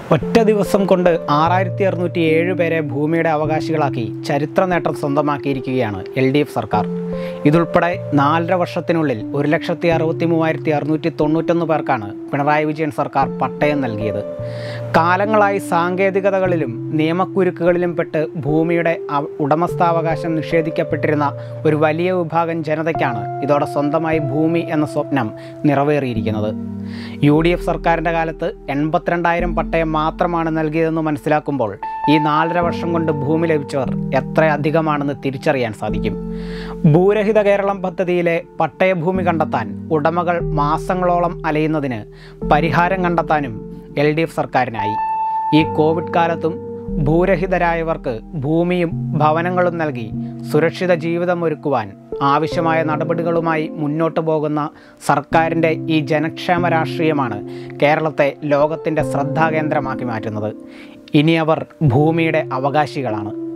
ഒറ്റ ദിവസം കൊണ്ട് ആറായിരത്തി അറുന്നൂറ്റി ഏഴ് പേരെ ഭൂമിയുടെ അവകാശികളാക്കി ചരിത്ര നേട്ടം സ്വന്തമാക്കിയിരിക്കുകയാണ് എൽ ഡി എഫ് സർക്കാർ ഇതുൾപ്പെടെ നാലര വർഷത്തിനുള്ളിൽ ഒരു ലക്ഷത്തി അറുപത്തി മൂവായിരത്തി അറുന്നൂറ്റി തൊണ്ണൂറ്റൊന്ന് പേർക്കാണ് പിണറായി വിജയൻ സർക്കാർ പട്ടയം നൽകിയത് കാലങ്ങളായി സാങ്കേതികതകളിലും നിയമക്കുരുക്കുകളിലും പെട്ട് ഭൂമിയുടെ അവ- ഉടമസ്ഥാവകാശം നിഷേധിക്കപ്പെട്ടിരുന്ന ഒരു വലിയ വിഭാഗം ജനതയ്ക്കാണ് ഇതോടെ സ്വന്തമായി ഭൂമി എന്ന സ്വപ്നം നിറവേറിയിരിക്കുന്നത് യു ഡി എഫ് സർക്കാരിൻ്റെ കാലത്ത് എൺപത്തിരണ്ടായിരം പട്ടയം മാത്രമാണ് നൽകിയതെന്ന് മനസ്സിലാക്കുമ്പോൾ ഈ നാലര വർഷം കൊണ്ട് ഭൂമി ലഭിച്ചവർ എത്ര അധികമാണെന്ന് തിരിച്ചറിയാൻ സാധിക്കും ഭൂരഹിത കേരളം പദ്ധതിയിലെ പട്ടയഭൂമി കണ്ടെത്താൻ ഉടമകൾ മാസങ്ങളോളം അലയുന്നതിന് പരിഹാരം കണ്ടെത്താനും എൽ ഡി എഫ് സർക്കാരിനായി ഈ കോവിഡ് കാലത്തും ഭൂരഹിതരായവർക്ക് ഭൂമിയും ഭവനങ്ങളും നൽകി സുരക്ഷിത ജീവിതം ഒരുക്കുവാൻ ആവശ്യമായ നടപടികളുമായി മുന്നോട്ട് പോകുന്ന സർക്കാരിൻ്റെ ഈ ജനക്ഷേമ രാഷ്ട്രീയമാണ് കേരളത്തെ ലോകത്തിൻ്റെ ശ്രദ്ധാകേന്ദ്രമാക്കി മാറ്റുന്നത് ഇനി അവർ ഭൂമിയുടെ അവകാശികളാണ്